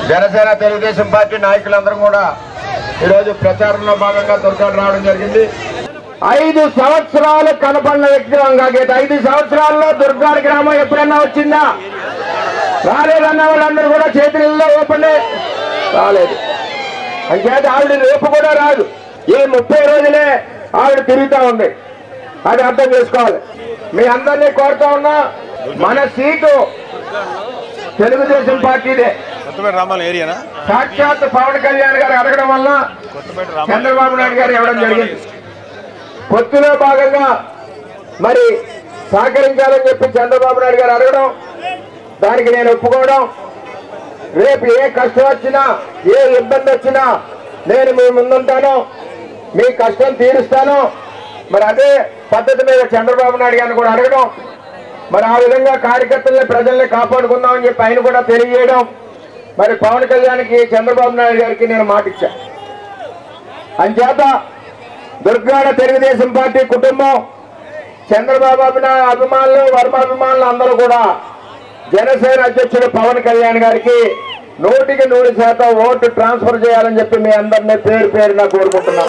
Janasena Telugu Desam party నాయకులందరూ కూడా ఈరోజు ప్రచారంలో భాగంగా దుర్గాడు రావడం జరిగింది ఐదు సంవత్సరాలు కనపడిన వ్యక్తి వంగాగీత ఐదు సంవత్సరాల్లో దుర్గాడి గ్రామం ఎప్పుడైనా వచ్చిందా రాలేదన్న వాళ్ళందరూ కూడా చేతుల్లో ఓపండి రాలేదు అంచేత ఆవిడ రేపు కూడా రాదు ఈ ముప్పై రోజులే ఆవిడ తిరుగుతా ఉంది అది అర్థం చేసుకోవాలి మీ అందరినీ కోరుతా ఉన్నా మన సీటు తెలుగుదేశం పార్టీదే కొత్తపేట రామాల ఏరియానా సాక్షాత్ పవన్ కళ్యాణ్ గారు అడగడం వల్ల కొత్తపేట రామాల చంద్రబాబు నాయుడు గారు ఇవ్వడం జరిగింది పొత్తులో భాగంగా మరి సహకరించాలని చెప్పి చంద్రబాబు నాయుడు గారు అడగడం దానికి నేను ఒప్పుకోవడం రేపు ఏ కష్టం వచ్చినా ఏ ఇబ్బంది వచ్చినా నేను మీ ముందుంటాను మీ కష్టం తీరుస్తాను మరి అదే పద్ధతి మీద చంద్రబాబు నాయుడు గారిని కూడా అడగడం మరి ఆ విధంగా కార్యకర్తల్ని ప్రజల్ని కాపాడుకుందామని చెప్పి ఆయన కూడా తెలియజేయడం మరి పవన్ కళ్యాణ్కి చంద్రబాబు నాయుడు గారికి నేను మాట ఇచ్చా అంచేత దుర్గాడ తెలుగుదేశం పార్టీ కుటుంబం చంద్రబాబు అభినా అభిమానులు వర్మ అభిమానులు అందరూ కూడా జనసేన అధ్యక్షుడు పవన్ కళ్యాణ్ గారికి నూటికి నూరు శాతం ఓటు ట్రాన్స్ఫర్ చేయాలని చెప్పి మీ అందరినీ పేరు పేరున కోరుకుంటున్నాం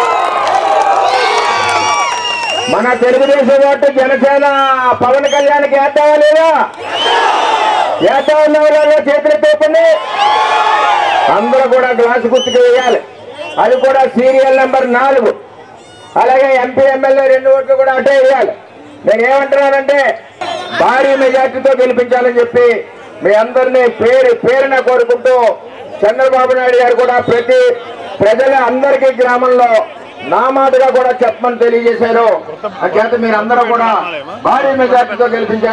మన తెలుగుదేశం ఓటు జనసేన పవన్ కళ్యాణ్కి వేద్దామా లేదా వేద్దాం ఉన్న వాళ్ళలో చేతులు తోపండి అందరూ కూడా గ్లాసు గుర్తుకు వేయాలి అది కూడా సీరియల్ నెంబర్ నాలుగు అలాగే ఎంపీ ఎమ్మెల్యే రెండు ఓట్లు కూడా అటే వేయాలి నేను ఏమంటున్నానంటే భారీ మెజార్టీతో గెలిపించాలని చెప్పి మీ అందరినీ పేరు పేరున కోరుకుంటూ చంద్రబాబు నాయుడు గారు కూడా ప్రతి ప్రజల అందరికీ గ్రామంలో నా మాటగా కూడా చెప్పమని తెలియజేశారు అంచేత మీరు అందరూ కూడా భారీ మెజార్టీతో గెలిపించారు